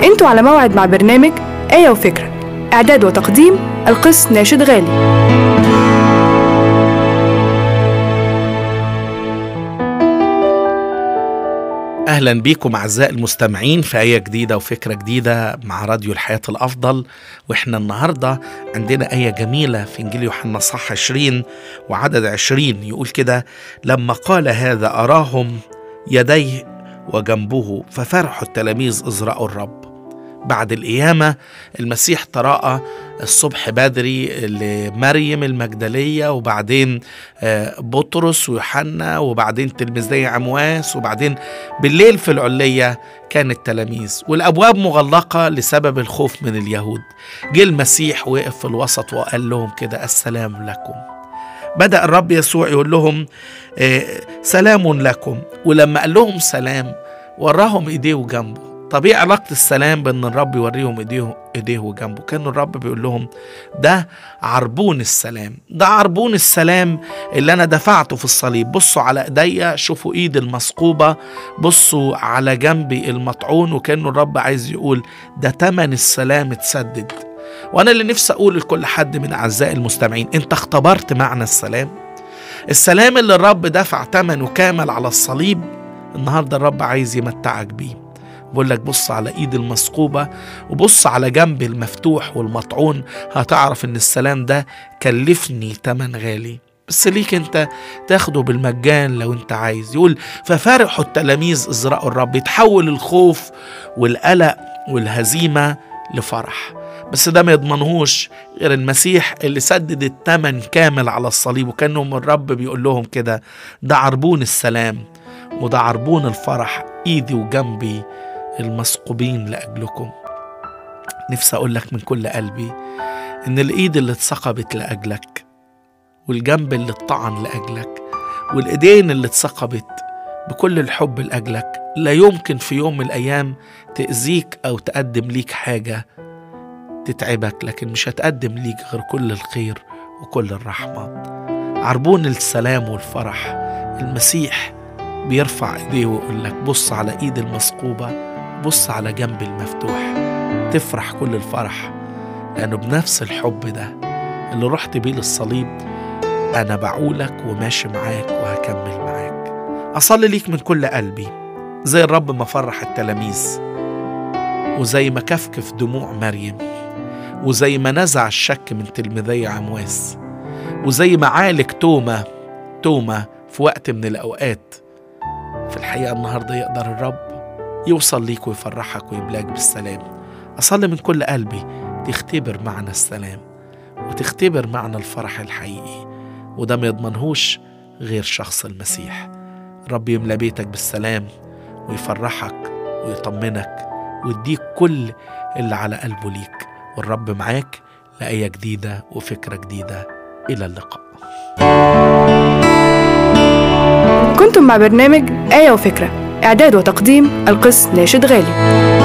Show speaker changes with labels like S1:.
S1: انتوا على موعد مع برنامج آية وفكرة إعداد وتقديم القس ناشد غالي
S2: اهلا بيكم اعزائي المستمعين في ايه جديده وفكره جديده مع راديو الحياه الافضل واحنا النهارده عندنا ايه جميله في انجيل يوحنا صح 20 وعدد 20 يقول كده لما قال هذا اراهم يديه وجنبه ففرحوا التلاميذ اذ راوا الرب بعد القيامة المسيح تراءى الصبح بدري لمريم المجدلية وبعدين بطرس ويوحنا وبعدين تلميذي عمواس وبعدين بالليل في العلية كان التلاميذ والأبواب مغلقة لسبب الخوف من اليهود جه المسيح وقف في الوسط وقال لهم كده السلام لكم بدأ الرب يسوع يقول لهم سلام لكم ولما قال لهم سلام وراهم ايديه وجنبه طب ايه علاقة السلام بان الرب يوريهم ايديه ايديه وجنبه كان الرب بيقول لهم ده عربون السلام ده عربون السلام اللي انا دفعته في الصليب بصوا على ايديا شوفوا ايد المثقوبة بصوا على جنبي المطعون وكانه الرب عايز يقول ده تمن السلام اتسدد وانا اللي نفسي اقول لكل حد من اعزائي المستمعين انت اختبرت معنى السلام السلام اللي الرب دفع ثمنه كامل على الصليب النهارده الرب عايز يمتعك بيه بقول لك بص على ايد المثقوبة وبص على جنب المفتوح والمطعون هتعرف ان السلام ده كلفني تمن غالي بس ليك انت تاخده بالمجان لو انت عايز يقول ففرحوا التلاميذ اذ راوا الرب يتحول الخوف والقلق والهزيمة لفرح بس ده ما يضمنهوش غير المسيح اللي سدد التمن كامل على الصليب وكانهم الرب بيقول لهم كده ده عربون السلام وده عربون الفرح ايدي وجنبي المثقوبين لاجلكم نفسي اقول لك من كل قلبي ان الايد اللي اتثقبت لاجلك والجنب اللي اتطعن لاجلك والايدين اللي اتثقبت بكل الحب لاجلك لا يمكن في يوم من الايام تاذيك او تقدم ليك حاجه تتعبك لكن مش هتقدم ليك غير كل الخير وكل الرحمه عربون السلام والفرح المسيح بيرفع ايديه ويقول لك بص على ايد المثقوبه بص على جنب المفتوح تفرح كل الفرح لأنه بنفس الحب ده اللي رحت بيه للصليب أنا بعولك وماشي معاك وهكمل معاك أصلي ليك من كل قلبي زي الرب ما فرح التلاميذ وزي ما كفكف دموع مريم وزي ما نزع الشك من تلميذي عمواس وزي ما عالج توما توما في وقت من الأوقات في الحقيقة النهاردة يقدر الرب يوصل ليك ويفرحك ويملاك بالسلام أصلي من كل قلبي تختبر معنى السلام وتختبر معنى الفرح الحقيقي وده ما يضمنهوش غير شخص المسيح رب يملى بيتك بالسلام ويفرحك ويطمنك ويديك كل اللي على قلبه ليك والرب معاك لآية جديدة وفكرة جديدة إلى اللقاء
S1: كنتم مع برنامج آية وفكرة إعداد وتقديم القس ناشد غالي